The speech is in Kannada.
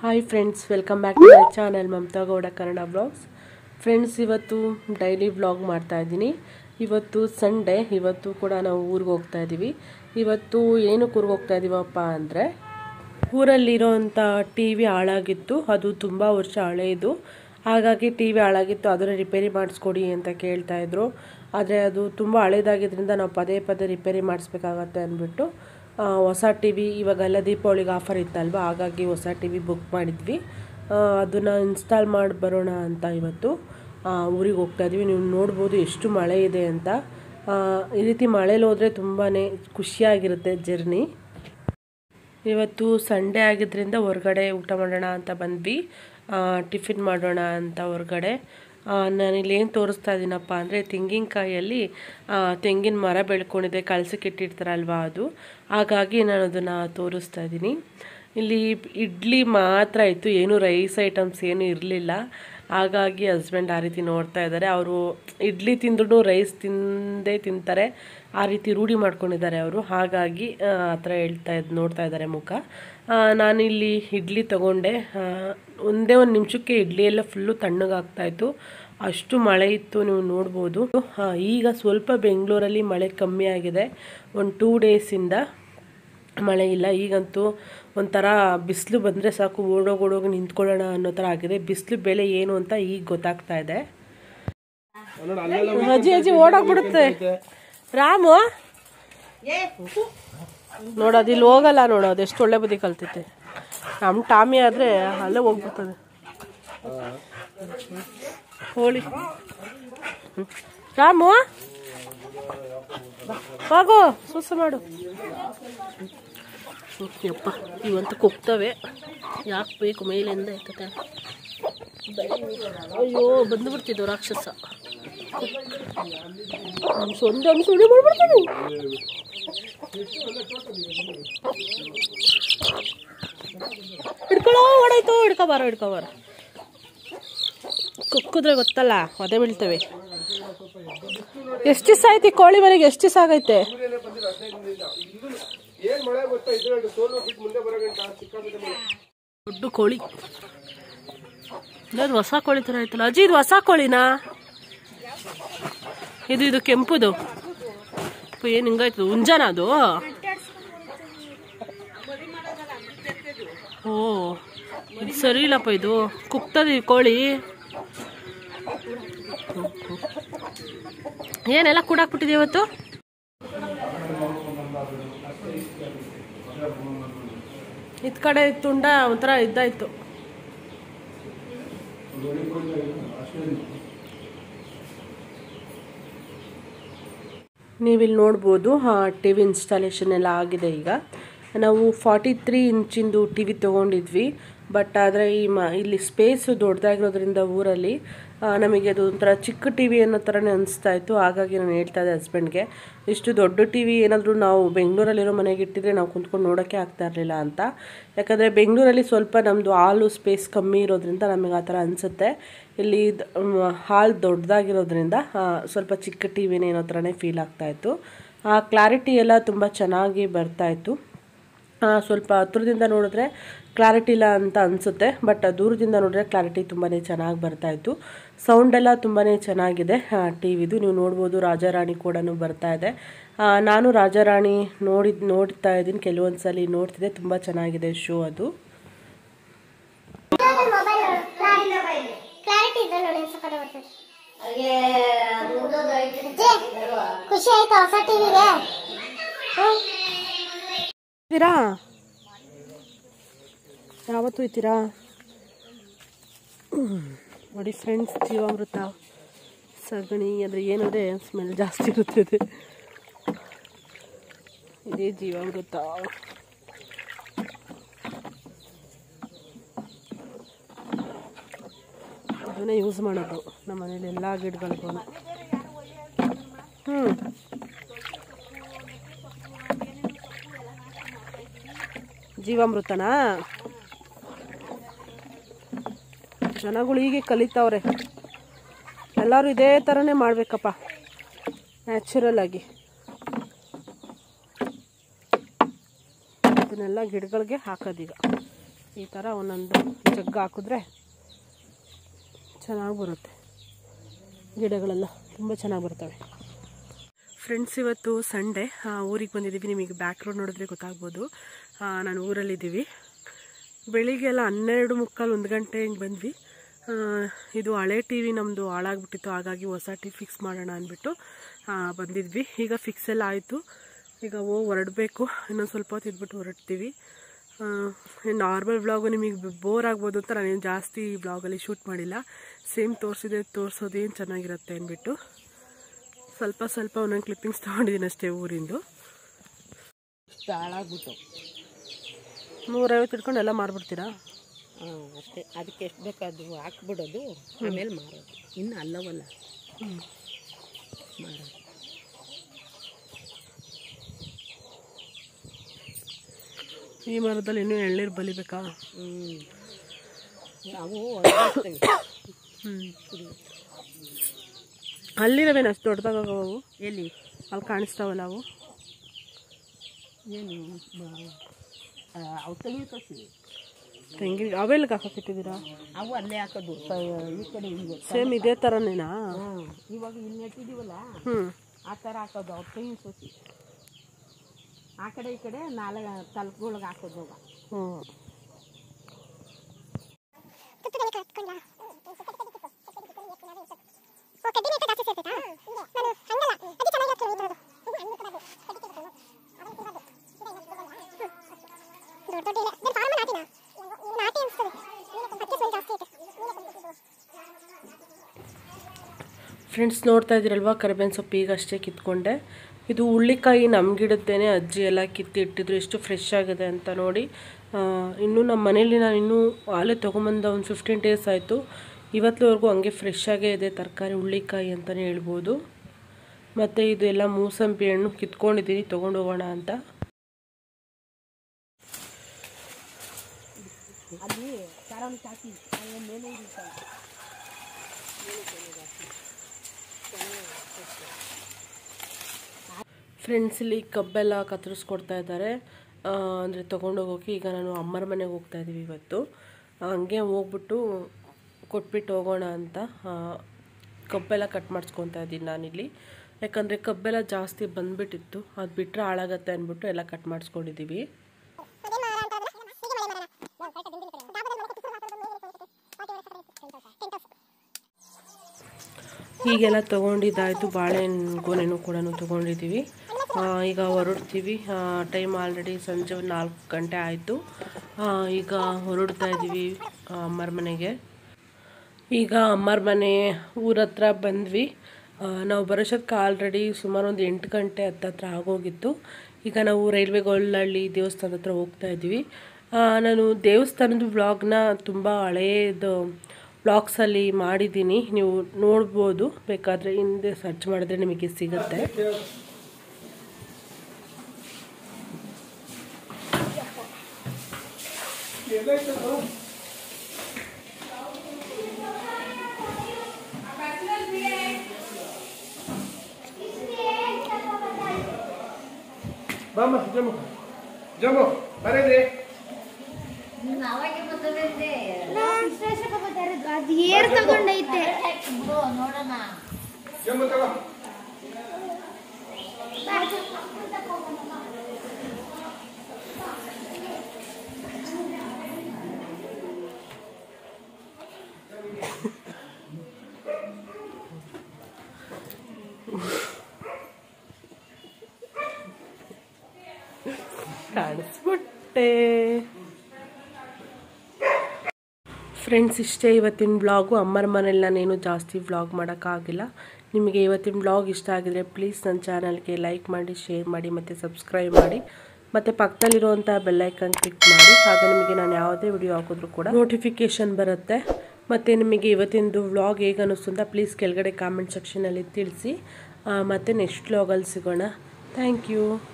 Hi friends welcome back to my channel Mamata Gowda Kannada vlogs friends ಇವತ್ತು ಡೈಲಿ ವ್ಲಾಗ್ ಮಾಡ್ತಾ ಇದ್ದೀನಿ ಇವತ್ತು ಸಂಡೇ ಇವತ್ತು ಕೂಡ ನಾವು ಊರಿಗೆ ಹೋಗ್ತಾ ಇದ್ದೀವಿ ಇವತ್ತು ಏನಕ್ಕೆ ಊರಿಗೆ ಹೋಗ್ತಾ ಇದ್ದೀವಪ್ಪ ಅಂದರೆ ಊರಲ್ಲಿರೋಂಥ ಟಿ ವಿ ಹಾಳಾಗಿತ್ತು ಅದು ತುಂಬ ವರ್ಷ ಹಳೆಯದು ಹಾಗಾಗಿ ಟಿ ವಿ ಹಾಳಾಗಿತ್ತು ಅದನ್ನು ರಿಪೇರಿ ಮಾಡಿಸ್ಕೊಡಿ ಅಂತ ಕೇಳ್ತಾ ಇದ್ರು ಆದರೆ ಅದು ತುಂಬ ಹಳೇದಾಗಿದ್ದರಿಂದ ನಾವು ಪದೇ ಪದೇ ರಿಪೇರಿ ಮಾಡಿಸ್ಬೇಕಾಗತ್ತೆ ಅಂದ್ಬಿಟ್ಟು ಆ, ಹೊಸ ಟಿ ವಿ ಇವಾಗೆಲ್ಲ ದೀಪಾವಳಿಗೆ ಆಫರ್ ಇತ್ತಲ್ವ ಹಾಗಾಗಿ ಹೊಸ ಟಿ ವಿ ಬುಕ್ ಮಾಡಿದ್ವಿ ಅದನ್ನು ಇನ್ಸ್ಟಾಲ್ ಮಾಡಿ ಬರೋಣ ಅಂತ ಇವತ್ತು ಊರಿಗೆ ಹೋಗ್ತಾ ಇದ್ವಿ ನೀವು ನೋಡ್ಬೋದು ಎಷ್ಟು ಮಳೆ ಇದೆ ಅಂತ ಆ, ಈ ರೀತಿ ಮಳೇಲಿ ಹೋದರೆ ತುಂಬಾ ಖುಷಿಯಾಗಿರುತ್ತೆ ಜರ್ನಿ ಇವತ್ತು ಸಂಡೇ ಆಗಿದ್ದರಿಂದ ಹೊರಗಡೆ ಊಟ ಮಾಡೋಣ ಅಂತ ಬಂದ್ವಿ ಆ, ಟಿಫಿನ್ ಮಾಡೋಣ ಅಂತ ಹೊರಗಡೆ ನಾನಿಲ್ಲಿ ಏನು ತೋರಿಸ್ತಾ ಇದ್ದೀನಪ್ಪ ಅಂದರೆ ತೆಂಗಿನಕಾಯಲ್ಲಿ ಆ, ತೆಂಗಿನ ಮರ ಬೆಳ್ಕೊಂಡಿದೆ ಕಳ್ಸಕ್ಕೆ ಇಟ್ಟಿರ್ತಾರಲ್ವ ಅದು ಹಾಗಾಗಿ ನಾನು ಅದನ್ನು ತೋರಿಸ್ತಾ ಇದ್ದೀನಿ ಇಲ್ಲಿ ಇಡ್ಲಿ ಮಾತ್ರ ಇತ್ತು ಏನು ರೈಸ್ ಐಟಮ್ಸ್ ಏನೂ ಇರಲಿಲ್ಲ ಹಾಗಾಗಿ ಹಸ್ಬೆಂಡ್ ಆ ರೀತಿ ನೋಡ್ತಾ ಇದ್ದಾರೆ ಅವರು ಇಡ್ಲಿ ತಿಂದ್ರೂ ರೈಸ್ ತಿಂದೇ ತಿಂತಾರೆ ಆ ರೀತಿ ರೂಢಿ ಮಾಡ್ಕೊಂಡಿದ್ದಾರೆ ಅವರು ಹಾಗಾಗಿ ಆ, ಆ ಥರ ಹೇಳ್ತಾ ಇದ್ದು ನೋಡ್ತಾ ಇದ್ದಾರೆ ಮುಖ ಆ, ನಾನಿಲ್ಲಿ ಇಡ್ಲಿ ತಗೊಂಡೆ ಆ, ಒಂದೇ ಒಂದು ನಿಮಿಷಕ್ಕೆ ಇಡ್ಲಿ ಎಲ್ಲ ಫುಲ್ಲು ತಣ್ಣಗಾಗ್ತಾಯಿತ್ತು ಅಷ್ಟು ಮಳೆ ಇತ್ತು ನೀವು ನೋಡ್ಬೋದು ಆ, ಈಗ ಸ್ವಲ್ಪ ಬೆಂಗಳೂರಲ್ಲಿ ಮಳೆ ಕಮ್ಮಿ ಆಗಿದೆ ಒಂದು ಟೂ ಡೇಸಿಂದ ಮಳೆ ಇಲ್ಲ ಈಗಂತೂ ಒಂಥರ ಬಿಸಿಲು ಬಂದರೆ ಸಾಕು ಓಡೋಗಿ ಓಡೋಗಿ ನಿಂತ್ಕೊಳ್ಳೋಣ ಅನ್ನೋ ಥರ ಆಗಿದೆ ಬಿಸಿಲು ಬೆಲೆ ಏನು ಅಂತ ಈಗ ಗೊತ್ತಾಗ್ತಾ ಇದೆ ಅಜ್ಜಿ ಅಜ್ಜಿ ಓಡೋಗ್ಬಿಡುತ್ತೆ ರಾಮು ನೋಡೋದು ಇಲ್ಲಿ ಹೋಗಲ್ಲ ನೋಡೋದು ಎಷ್ಟು ಒಳ್ಳೆ ಬುದ್ಧಿ ಕಲ್ತೈತೆ ನಮ್ಮ ಟಾಮಿ ಆದರೆ ಅಲ್ಲೇ ಹೋಗ್ಬಿಡ್ತದೆ ಹೋಳಿ ಹ್ಮ್. ರಾಮು ಹೋಗು ಸುಸ ಮಾಡು ಹ್ಮ್, ಯಪ್ಪ ಇವಂತೂ ಕುಗ್ತವೆ ಯಾಕೆ ಬೇಕು ಮೇಲಿಂದ ಎತ್ತತೆ ಅಯ್ಯೋ ಬಂದು ಬಿಡ್ತಿದ್ದು ರಾಕ್ಷಸ ಸೊಂದ ಸುಳಿ ಮಾಡ್ಬಿಡ್ತೀನಿ ಹಿಡ್ಕೊಳ್ಳೋ ಓಡಾಯ್ತು ಹಿಡ್ಕೊಬಾರ ಹಿಡ್ಕೊಬಾರ ಕುಕ್ಕಿದ್ರೆ ಗೊತ್ತಲ್ಲ ಒದೆ ಬೀಳ್ತವೆ ಎಷ್ಟು ದಿವಸ ಆಯ್ತು ಈ ಕೋಳಿ ಮನೆಗೆ ಎಷ್ಟು ದಿವಸ ಆಗೈತೆ ದೊಡ್ಡ ಕೋಳಿ ಇದು ಹೊಸ ಕೋಳಿ ತರ ಆಯ್ತಲ್ಲ ಅಜ್ಜಿ ಇದು ಹೊಸ ಕೋಳಿನಾ ಇದು ಇದು ಕೆಂಪುದು ಅಪ್ಪ, ಏನ್ ಹಿಂಗಾಯ್ತು ಉಂಜಾನ ಅದು ಓ ಇದು ಸರಿ ಇಲ್ಲಪ್ಪ ಇದು ಕುಕ್ತದೆ ಈ ಕೋಳಿ ಏನೆಲ್ಲ ಕೂಡಾಕ್ಬಿಟ್ಟಿದೆ ಇವತ್ತು ಇದ್ ಕಡೆ ತುಂಡ ಒಂಥರ ಇದ್ದಾಯ್ತು ನೀವಿಲ್ಲಿ ನೋಡ್ಬೋದು ಟಿ ವಿ ಇನ್ಸ್ಟಾಲೇಷನ್ ಎಲ್ಲ ಆಗಿದೆ ಈಗ ನಾವು ಫಾರ್ಟಿ ತ್ರೀ ಇಂಚಿಂದು ಟಿ ವಿ ತೊಗೊಂಡಿದ್ವಿ ಬಟ್ ಆದರೆ ಈ ಮ ಇಲ್ಲಿ ಸ್ಪೇಸು ದೊಡ್ಡದಾಗಿರೋದ್ರಿಂದ ಊರಲ್ಲಿ ಆ, ನಮಗೆ ಅದು ಒಂಥರ ಚಿಕ್ಕ ಟಿ ವಿ ಅನ್ನೋ ಥರನೇ ಅನಿಸ್ತಾ ಇತ್ತು ಹಾಗಾಗಿ ನಾನು ಹೇಳ್ತಾ ಇದ್ದೆ ಹಸ್ಬೆಂಡ್ಗೆ ಇಷ್ಟು ದೊಡ್ಡ ಟಿ ವಿ ಏನಾದರೂ ನಾವು ಬೆಂಗಳೂರಲ್ಲಿರೋ ಮನೆಗೆ ಇಟ್ಟಿದ್ರೆ ನಾವು ಕುಂತ್ಕೊಂಡು ನೋಡೋಕ್ಕೆ ಆಗ್ತಾ ಇರಲಿಲ್ಲ ಅಂತ ಯಾಕಂದರೆ ಬೆಂಗಳೂರಲ್ಲಿ ಸ್ವಲ್ಪ ನಮ್ಮದು ಹಾಲು ಸ್ಪೇಸ್ ಕಮ್ಮಿ ಇರೋದ್ರಿಂದ ನಮಗೆ ಆ ಥರ ಅನಿಸುತ್ತೆ ಇಲ್ಲಿ ಹಾಲ್ ದೊಡ್ಡದಾಗಿರೋದ್ರಿಂದ ಆ, ಸ್ವಲ್ಪ ಚಿಕ್ಕ ಟಿ ವಿನೇ ಏನೋ ಥರನೇ ಫೀಲ್ ಆಗ್ತಾಯಿತ್ತು ಆ ಕ್ಲಾರಿಟಿ ಎಲ್ಲ ತುಂಬ ಚೆನ್ನಾಗಿ ಬರ್ತಾಯಿತ್ತು ಆ, ಸ್ವಲ್ಪ ಹತ್ರದಿಂದ ನೋಡಿದ್ರೆ ಕ್ಲಾರಿಟಿ ಇಲ್ಲ ಅಂತ ಅನಿಸುತ್ತೆ ಬಟ್ ದೂರದಿಂದ ನೋಡಿದ್ರೆ ಕ್ಲಾರಿಟಿ ತುಂಬಾ ಚೆನ್ನಾಗಿ ಬರ್ತಾಯಿತ್ತು ಸೌಂಡ್ ಎಲ್ಲ ತುಂಬಾ ಚೆನ್ನಾಗಿದೆ ಟಿ ವಿದು ನೀವು ನೋಡ್ಬೋದು ರಾಜಾರಾಣಿ ಕೂಡ ಬರ್ತಾ ಇದೆ ಆ, ನಾನು ರಾಜಾರಾಣಿ ನೋಡಿ ನೋಡ್ತಾ ಇದ್ದೀನಿ ಕೆಲವೊಂದು ಸಲ ನೋಡ್ತಿದ್ದೆ ತುಂಬ ಚೆನ್ನಾಗಿದೆ ಶೋ ಅದು ಕ್ಲಾರಿಟಿ ಇದೆ ನೋಡಿ ಸಕ್ಕರೆ ಬರ್ತದೆ ಅಜ್ಜಿ, ಖುಷಿ ಆಯ್ತಾ ಹೊಸ ಟಿವಿಗೆ ಇದ್ದೀರಾ ಯಾವತ್ತೂ ಇದ್ದೀರಾ ನೋಡಿ ಫ್ರೆಂಡ್ಸ್ ಜೀವಾಮೃತ ಸಗಣಿ ಅಂದರೆ ಏನಂದರೆ ಸ್ಮೆಲ್ ಜಾಸ್ತಿ ಇರುತ್ತದೆ ಇದೇ ಜೀವಾಮೃತ ಅದನ್ನೇ ಯೂಸ್ ಮಾಡೋದು ನಮ್ಮ ಮನೇಲಿ ಎಲ್ಲ ಗಿಡಗಳಿಗೂ ಹ್ಞೂ ಜೀವಾಮೃತನಾ ಜನಗಳು ಹೀಗೆ ಕಲಿತಾವ್ರೆ ಎಲ್ಲರೂ ಇದೇ ಥರನೇ ಮಾಡಬೇಕಪ್ಪ ನ್ಯಾಚುರಲ್ ಆಗಿ ಇದನ್ನೆಲ್ಲ ಗಿಡಗಳಿಗೆ ಹಾಕೋದೀಗ ಈ ಥರ ಒಂದೊಂದು ಜಗ್ಗು ಹಾಕಿದ್ರೆ ಚೆನ್ನಾಗಿ ಬರುತ್ತೆ ಗಿಡಗಳೆಲ್ಲ ತುಂಬ ಚೆನ್ನಾಗಿ ಬರ್ತವೆ ಫ್ರೆಂಡ್ಸ್ ಇವತ್ತು ಸಂಡೇ ಊರಿಗೆ ಬಂದಿದ್ದೀವಿ ನಿಮಗೆ ಬ್ಯಾಕ್ ರೋಡ್ ನೋಡಿದ್ರೆ ಗೊತ್ತಾಗ್ಬೋದು ಆ, ನಾನು ಊರಲ್ಲಿದ್ದೀವಿ ಬೆಳಿಗ್ಗೆ ಎಲ್ಲ ಹನ್ನೆರಡು ಮುಕ್ಕಾಲು ಒಂದು ಗಂಟೆ ಹಿಂಗೆ ಬಂದ್ವಿ ಆ, ಇದು ಹಳೆ ಟಿ ವಿ ನಮ್ಮದು ಹಾಳಾಗ್ಬಿಟ್ಟಿತ್ತು ಹಾಗಾಗಿ ಹೊಸ ಟಿ ಫಿಕ್ಸ್ ಮಾಡೋಣ ಅಂದ್ಬಿಟ್ಟು ಆ, ಬಂದಿದ್ವಿ ಈಗ ಫಿಕ್ಸ್ ಎಲ್ಲ ಆಯಿತು ಈಗ ಹೋಗಿ ಹೊರಡಬೇಕು ಇನ್ನೊಂದು ಸ್ವಲ್ಪ ಹೊತ್ತು ಇದ್ಬಿಟ್ಟು ಹೊರಡ್ತೀವಿ ನಾರ್ಮಲ್ ವ್ಲಾಗು ನಿಮಗೆ ಬೋರ್ ಆಗ್ಬೋದು ಅಂತ ನಾನೇನು ಜಾಸ್ತಿ ವ್ಲಾಗಲ್ಲಿ ಶೂಟ್ ಮಾಡಿಲ್ಲ ಸೇಮ್ ತೋರಿಸಿದೆ ತೋರಿಸೋದೇನು ಚೆನ್ನಾಗಿರುತ್ತೆ ಅಂದ್ಬಿಟ್ಟು ಸ್ವಲ್ಪ ಸ್ವಲ್ಪ ಒಂದೊಂದು ಕ್ಲಿಪ್ಪಿಂಗ್ಸ್ ತೊಗೊಂಡಿದ್ದೀನಿ ಅಷ್ಟೇ ಊರಿಂದು ಇಷ್ಟು ಹಾಳಾಗ್ಬಿಟ್ಟು ನೂರೈವತ್ತು ಇಟ್ಕೊಂಡು ಎಲ್ಲ ಮಾರ್ಬಿಡ್ತೀರಾ ಹಾಂ ಅಷ್ಟೇ ಅದಕ್ಕೆ ಎಷ್ಟು ಬೇಕಾದ್ರು ಹಾಕ್ಬಿಡೋದು ಆಮೇಲೆ ಮಾರೋದು ಇನ್ನು ಅಲ್ಲವಲ್ಲ ಮಾರೋದು ಈ ಮರದಲ್ಲಿ ಇನ್ನೂ ಎಳ್ನೀರು ಬಲಿಬೇಕಾ ಹ್ಞೂ ನಾವು ಒಣಗಿಸ್ತೀವಿ. ಹ್ಞೂ ಅಲ್ಲಿರವೇನು ಅಷ್ಟು ದೊಡ್ಡದಾಗವು ಎಲ್ಲಿ ಅಲ್ಲಿ ಕಾಣಿಸ್ತಾವಲ್ಲ ಅವು ಏನು ಅವು ತೆಗಿತಸಿ ತೆಂಗಿನ ಅವೆಲ್ಲ ಹಾಕಿಟ್ಟಿದ್ದೀರಾ ಅವು ಅಲ್ಲೇ ಹಾಕೋದು ಸ- ಈ ಕಡೆ ಹಿಂಗೆ ಸೇಮ್ ಇದೇ ಥರನೇನಾ ಹಾಂ ಇವಾಗ ಇಲ್ಲಿ ನೆಟ್ಟಿದ್ದೀವಲ್ಲ ಹ್ಞೂ ಆ ಥರ ಹಾಕೋದು ಅವ್ರು ತೆಂಗಿನ ಸಸಿ ಆ ಕಡೆ ಈ ಕಡೆ ನಾಲ್ಕು ತಲುಪುಗಳಿಗೆ ಹಾಕೋದು ಅವ ಹ್ಞೂ ತುಪ್ಪದಲ್ಲಿ ಕಟ್ಕೊಂಡ ಓ ಕಡ್ಡಿ ಮೇಕ ಜಾಸ್ತಿ ಸೇರ್ತೈತಾ ನಾನು ಹಂಗಲ್ಲ ಅದು ಚೆನ್ನಾಗಿರುತ್ತೆ ಈ ಥರದ್ದು ದೊಡ್ಡ ದೊಡ್ಡ ಇದೆ ನಾನು ಫಾರ್ಮ್ ನಾಟಿನ ನಾಟಿ ಅನಿಸ್ತದೆ ಹತ್ತಿ ಸ್ಮೆಲ್ ಜಾಸ್ತಿ ಐತೆ ಫ್ರೆಂಡ್ಸ್ ನೋಡ್ತಾ ಇದ್ದೀರಲ್ವಾ ಕರಿಬೇವಿನ ಸೊಪ್ಪು ಈಗ ಅಷ್ಟೇ ಕಿತ್ಕೊಂಡೆ ಇದು ಹುಳ್ಳಿಕಾಯಿ ನಮ್ಮ ಗಿಡದ್ದೇನೆ ಅಜ್ಜಿ ಎಲ್ಲ ಕಿತ್ತಿ ಇಟ್ಟಿದ್ರು ಎಷ್ಟು ಫ್ರೆಶ್ ಆಗಿದೆ ಅಂತ ನೋಡಿ ಆ, ಇನ್ನೂ ನಮ್ಮ ಮನೇಲಿ ನಾನು ಇನ್ನೂ ಹಾಲೆ ತೊಗೊಂಬಂದ ಒಂದು ಫಿಫ್ಟೀನ್ ಡೇಸ್ ಆಯಿತು ಇವತ್ತುವರೆಗೂ ಹಂಗೆ ಫ್ರೆಶ್ ಆಗೇ ಇದೆ ತರಕಾರಿ ಹುಳ್ಳಿಕಾಯಿ ಅಂತಲೇ ಹೇಳ್ಬೋದು ಮತ್ತು ಇದು ಎಲ್ಲ ಮೂಸಂಬಿ ಹಣ್ಣು ಕಿತ್ಕೊಂಡಿದ್ದೀನಿ ತೊಗೊಂಡು ಹೋಗೋಣ ಅಂತ ಅಲ್ಲಿ ಕಾರಣಿಕ ಹಾಕಿ ಅದ್ರ ಮೇಲೆ ಇರುತ್ತೆ ಫ್ರೆಂಡ್ಸ್ ಇಲ್ಲಿ ಕಬ್ಬೆಲ್ಲ ಕತ್ತರಿಸ್ಕೊಡ್ತಾ ಇದ್ದಾರೆ ಅಂದರೆ ತೊಗೊಂಡೋಗೋಕೆ ಈಗ ನಾನು ಅಮ್ಮರ ಮನೆಗೆ ಹೋಗ್ತಾ ಇದ್ದೀವಿ ಇವತ್ತು ಹಂಗೆ ಹೋಗ್ಬಿಟ್ಟು ಕೊಟ್ಬಿಟ್ಟು ಹೋಗೋಣ ಅಂತ ಆ, ಕಬ್ಬೆಲ್ಲ ಕಟ್ ಮಾಡಿಸ್ಕೊತಾ ಇದ್ದೀನಿ ನಾನಿಲ್ಲಿ ಯಾಕಂದರೆ ಕಬ್ಬೆಲ್ಲ ಜಾಸ್ತಿ ಬಂದ್ಬಿಟ್ಟಿತ್ತು ಅದು ಬಿಟ್ಟರೆ ಹಾಳಾಗತ್ತೆ ಅಂದ್ಬಿಟ್ಟು ಎಲ್ಲ ಕಟ್ ಮಾಡಿಸ್ಕೊಂಡಿದ್ದೀವಿ ಅದೇ ಮಾರ ಅಂತ ಅಂದ್ರೆ ಹೀಗೆ ಮಳೆ ಮರನ ನಾವು ಕರೆಕ್ಟ್ ದಿಂದಿನ ಕಡೆ ಡಾಬಾದಲ್ಲಿ ಮಳೆ ಕುತ್ಕೊಂಡು ಹಾಕೋದು ಮೇಲೆ ಕುತ್ಕೊಂಡು ಟೆಂಟ್ ಹೌಸ್ ಹೀಗೆಲ್ಲ ತೊಗೊಂಡಿದ್ದಾಯಿತು ಬಾಳೆಹಣ್ಣು ಗೊನೆನೂ ಕೂಡ ತೊಗೊಂಡಿದ್ದೀವಿ ಆ, ಈಗ ಹೊರಡ್ತೀವಿ ಟೈಮ್ ಆಲ್ರೆಡಿ ಸಂಜೆ ಒಂದು ನಾಲ್ಕು ಗಂಟೆ ಆಯಿತು ಈಗ ಹೊರಡ್ತಾ ಇದ್ದೀವಿ ಆ, ಅಮ್ಮರ ಮನೆಗೆ ಈಗ ಅಮ್ಮರ ಮನೆ ಊರ ಹತ್ರ ಬಂದ್ವಿ ಆ, ನಾವು ಬರೋಷ್ಟಕ್ಕೆ ಆಲ್ರೆಡಿ ಸುಮಾರು ಒಂದು ಎಂಟು ಗಂಟೆ ಹತ್ತತ್ರ ಆಗೋಗಿತ್ತು ಈಗ ನಾವು ರೈಲ್ವೆ ಗೊಲ್ಲಹಳ್ಳಿ ದೇವಸ್ಥಾನದ ಹತ್ರ ಹೋಗ್ತಾ ಇದ್ದೀವಿ ಆ, ನಾನು ದೇವಸ್ಥಾನದ ವ್ಲಾಗ್ನ ತುಂಬ ಹಳೆಯದು ವ್ಲಾಗ್ಸಲ್ಲಿ ಮಾಡಿದ್ದೀನಿ ನೀವು ನೋಡ್ಬೋದು ಬೇಕಾದರೆ ಹಿಂದೆ ಸರ್ಚ್ ಮಾಡಿದ್ರೆ ನಿಮಗೆ ಸಿಗುತ್ತೆ Vamos, Jamo. Jamo, ಬರೀರಿ ಅದು ಏರ್ ತಗೊಂಡೈತೆ ಜಮ್ಮು ತಗೋ ಕಾಣಿಸ್ಬಿಟ್ಟೆ ಫ್ರೆಂಡ್ಸ್ ಇಷ್ಟೇ ಇವತ್ತಿನ ಬ್ಲಾಗು ಅಮ್ಮರ ಮನೇಲಿ ನಾನೇನು ಜಾಸ್ತಿ ವ್ಲಾಗ್ ಮಾಡೋಕ್ಕಾಗಿಲ್ಲ ನಿಮಗೆ ಇವತ್ತಿನ ಬ್ಲಾಗ್ ಇಷ್ಟ ಆಗಿದ್ರೆ ಪ್ಲೀಸ್ ನನ್ನ ಚಾನಲ್ಗೆ ಲೈಕ್ ಮಾಡಿ ಶೇರ್ ಮಾಡಿ ಮತ್ತು ಸಬ್ಸ್ಕ್ರೈಬ್ ಮಾಡಿ ಮತ್ತು ಪಕ್ಕದಲ್ಲಿರುವಂಥ ಬೆಲ್ಲೈಕನ್ ಕ್ಲಿಕ್ ಮಾಡಿ ಆಗ ನಿಮಗೆ ನಾನು ಯಾವುದೇ ವಿಡಿಯೋ ಹಾಕಿದ್ರು ಕೂಡ ನೋಟಿಫಿಕೇಷನ್ ಬರುತ್ತೆ ಮತ್ತು ನಿಮಗೆ ಇವತ್ತಿಂದು ವ್ಲಾಗ್ ಹೇಗೆ ಅನ್ನಿಸ್ತು ಅಂತ ಪ್ಲೀಸ್ ಕೆಳಗಡೆ ಕಾಮೆಂಟ್ ಸೆಕ್ಷನಲ್ಲಿ ತಿಳಿಸಿ ಮತ್ತು ನೆಕ್ಸ್ಟ್ ವ್ಲಾಗಲ್ಲಿ ಸಿಗೋಣ ಥ್ಯಾಂಕ್ ಯು